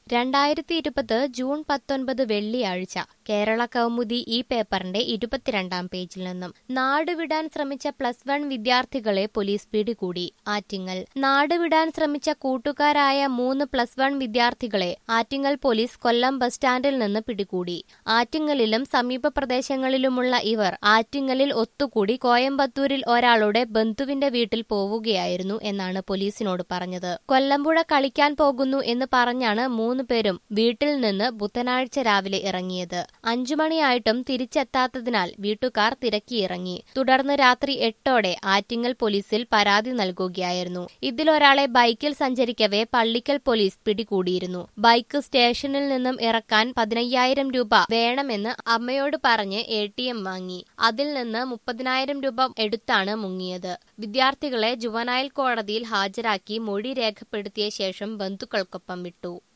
രണ്ടായിരത്തി ഇരുപത് ജൂൺ പത്തൊൻപത് വെള്ളിയാഴ്ച കേരള കൗമുദി ഈ പേപ്പറിന്റെ ഇരുപത്തിരണ്ടാം പേജിൽ നിന്നും നാടുവിടാൻ ശ്രമിച്ച പ്ലസ് വൺ വിദ്യാർത്ഥികളെ പോലീസ് പിടികൂടി ആറ്റിങ്ങൽ നാടുവിടാൻ ശ്രമിച്ച കൂട്ടുകാരായ മൂന്ന് പ്ലസ് വൺ വിദ്യാർത്ഥികളെ ആറ്റിങ്ങൽ പോലീസ് കൊല്ലം ബസ് സ്റ്റാൻഡിൽ നിന്ന് പിടികൂടി ആറ്റിങ്ങലിലും സമീപ പ്രദേശങ്ങളിലുമുള്ള ഇവർ ആറ്റിങ്ങലിൽ ഒത്തുകൂടി കോയമ്പത്തൂരിൽ ഒരാളുടെ ബന്ധുവിന്റെ വീട്ടിൽ പോവുകയായിരുന്നു എന്നാണ് പോലീസിനോട് പറഞ്ഞത് കൊല്ലമ്പുഴ കളിക്കാൻ പോകുന്നു എന്ന് പറഞ്ഞാണ് മൂന്ന് പേരും വീട്ടിൽ നിന്ന് ബുധനാഴ്ച രാവിലെ ഇറങ്ങിയത് അഞ്ചു മണിയായിട്ടും തിരിച്ചെത്താത്തതിനാൽ വീട്ടുകാർ തിരക്കിയിറങ്ങി തുടർന്ന് രാത്രി എട്ടോടെ ആറ്റിങ്ങൽ പോലീസിൽ പരാതി നൽകുകയായിരുന്നു ഇതിലൊരാളെ ബൈക്കിൽ സഞ്ചരിക്കവേ പള്ളിക്കൽ പോലീസ് പിടികൂടിയിരുന്നു ബൈക്ക് സ്റ്റേഷനിൽ നിന്നും ഇറക്കാൻ പതിനയ്യായിരം രൂപ വേണമെന്ന് അമ്മയോട് പറഞ്ഞ് എ ടി എം വാങ്ങി അതിൽ നിന്ന് മുപ്പതിനായിരം രൂപ എടുത്താണ് മുങ്ങിയത് വിദ്യാർത്ഥികളെ ജുവനായൽ കോടതിയിൽ ഹാജരാക്കി മൊഴി രേഖപ്പെടുത്തിയ ശേഷം ബന്ധുക്കൾക്കൊപ്പം വിട്ടു